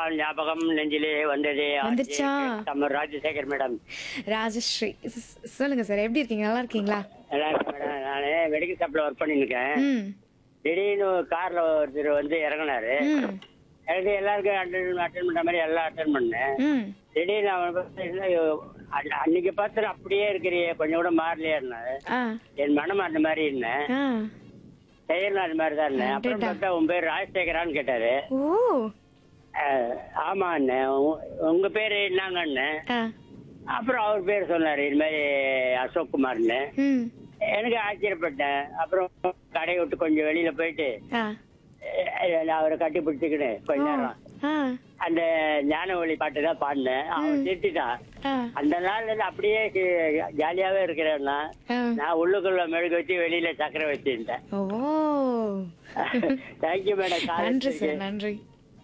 நாள் ஞாபகம் நெஞ்சிலே வந்ததே வந்துருச்சா? நம்ம ராஜசேகர் மேடம் ராஜஸ்ரீ ஸ்- சொல்லுங்க சார் எப்படி இருக்கீங்க நல்லா இருக்கீங்களா நல்லா இருக்கு மேடம் நான் மெடிக்கல் ஷாப்ல ஒர்க் பண்ணிருக்கேன் ம் திடீர்னு கார்ல ஒருத்தர் வந்து இறங்குனாரு ம் எனக்கு எல்லாருக்கும் அட்டன் அட்டன் பண்ற மாதிரி எல்லாம் அட்டன் பண்ணேன் ம் திடீர்னு அவன் பார்த்து, என்ன, அன்ன- அன்னைக்கு பார்த்து அப்படியே இருக்கிறியே கொஞ்சம் கூட மாறலையாருனாரு ஆ என் மனம் அந்த மாதிரி இருந்தேன் ஆ செயலும் அது மாதிரி தான் இருந்தேன் அப்புறம் அடடா. பார்த்தா உன் பேர் ராஜசேகரான்னு கேட்டாரு ஓ அஹ், ஆமா அண்ணன் உ- உங்க பேரு என்னங்க அண்ணன் ஆ அப்புறம் அவர் பேர் சொன்னாரு இது மாதிரி அசோக் குமார்னு ம் எனக்கு ஆச்சரியப்பட்டேன் அப்புறம் கடையை விட்டு கொஞ்சம் வெளியில போயிட்டு ஆ அஹ், நான் அவரை கட்டி பிடிச்சிக்கின்னு கொஞ்ச நேரம் ஆ அந்த ஞான ஒளி பாட்டு தான் பாடினேன் அவன் திட்டான் ஆ அந்த நாள்ல இருந்து அப்படியே ஜ- ஜாலியாவே இருக்கிறேன்னா ஆ நான் உள்ளுக்குள்ள மெழுகு வச்சு வெளியில சக்கரை வச்சுட்டேன் ஓ தேங்க்யூ மேடம் நன்றி சார் நன்றி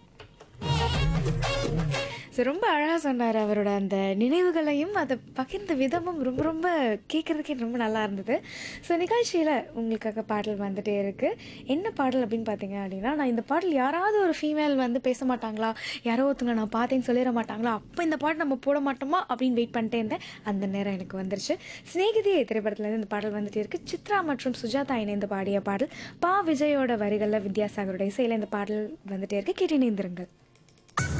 ஸோ ரொம்ப அழகாக சொன்னார் அவரோட அந்த நினைவுகளையும் அதை பகிர்ந்த விதமும் ரொம்ப ரொம்ப கேட்குறதுக்கே ரொம்ப நல்லா இருந்தது ஸோ நிகழ்ச்சியில் உங்களுக்காக பாடல் வந்துட்டே இருக்குது என்ன பாடல் அப்படின்னு பார்த்தீங்க அப்படின்னா நான் இந்த பாடல் யாராவது ஒரு ஃபீமேல் வந்து பேச மாட்டாங்களா யாரோ ஒருத்தவங்க நான் பார்த்தேன்னு சொல்லிட மாட்டாங்களா அப்போ இந்த பாட்டு நம்ம போட மாட்டோமா அப்படின்னு வெயிட் பண்ணிட்டே இருந்தேன் அந்த நேரம் எனக்கு வந்துருச்சு சிநேகிதியே திரைப்படத்துலேருந்து இந்த பாடல் வந்துட்டே இருக்கு சித்ரா மற்றும் சுஜாதா இணைந்து பாடிய பாடல் பா விஜயோட வரிகளில் வித்யாசாகரோட இசையில் இந்த பாடல் வந்துட்டே இருக்கு கேட்டு இணைந்திருங்கள்